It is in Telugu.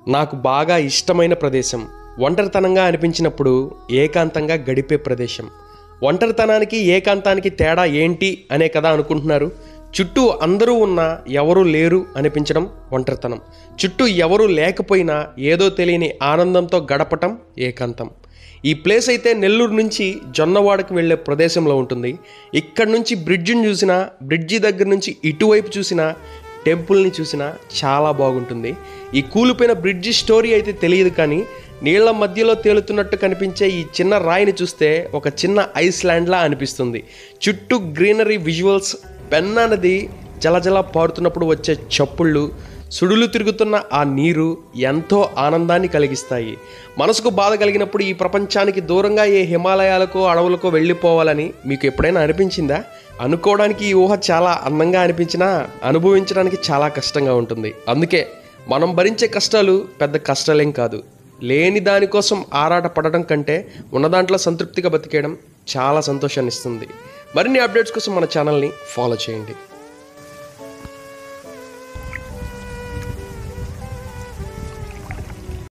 నాకు బాగా ఇష్టమైన ప్రదేశం ఒంటరితనంగా అనిపించినప్పుడు ఏకాంతంగా గడిపే ప్రదేశం ఒంటరితనానికి ఏకాంతానికి తేడా ఏంటి అనే కదా అనుకుంటున్నారు చుట్టూ అందరూ ఉన్నా ఎవరూ లేరు అనిపించడం ఒంటరితనం చుట్టూ ఎవరూ లేకపోయినా ఏదో తెలియని ఆనందంతో గడపటం ఏకాంతం ఈ ప్లేస్ అయితే నెల్లూరు నుంచి జొన్నవాడకు వెళ్ళే ప్రదేశంలో ఉంటుంది ఇక్కడ నుంచి బ్రిడ్జిని చూసినా బ్రిడ్జి దగ్గర నుంచి ఇటువైపు చూసినా టెంపుల్ని చూసినా చాలా బాగుంటుంది ఈ కూలిపోయిన బ్రిడ్జి స్టోరీ అయితే తెలియదు కానీ నీళ్ల మధ్యలో తేలుతున్నట్టు కనిపించే ఈ చిన్న రాయిని చూస్తే ఒక చిన్న ఐస్లాండ్లా అనిపిస్తుంది చుట్టూ గ్రీనరీ విజువల్స్ పెన్నా నది జలజల పారుతున్నప్పుడు వచ్చే చప్పుళ్ళు సుడులు తిరుగుతున్న ఆ నీరు ఎంతో ఆనందాన్ని కలిగిస్తాయి మనసుకు బాధ కలిగినప్పుడు ఈ ప్రపంచానికి దూరంగా ఏ హిమాలయాలకో అడవులకో వెళ్ళిపోవాలని మీకు ఎప్పుడైనా అనిపించిందా అనుకోవడానికి ఈ ఊహ చాలా అందంగా అనిపించినా అనుభవించడానికి చాలా కష్టంగా ఉంటుంది అందుకే మనం భరించే కష్టాలు పెద్ద కష్టాలేం కాదు లేని దానికోసం ఆరాట పడడం కంటే ఉన్న దాంట్లో సంతృప్తిగా బతికేయడం చాలా సంతోషాన్ని ఇస్తుంది మరిన్ని అప్డేట్స్ కోసం మన ఛానల్ని ఫాలో చేయండి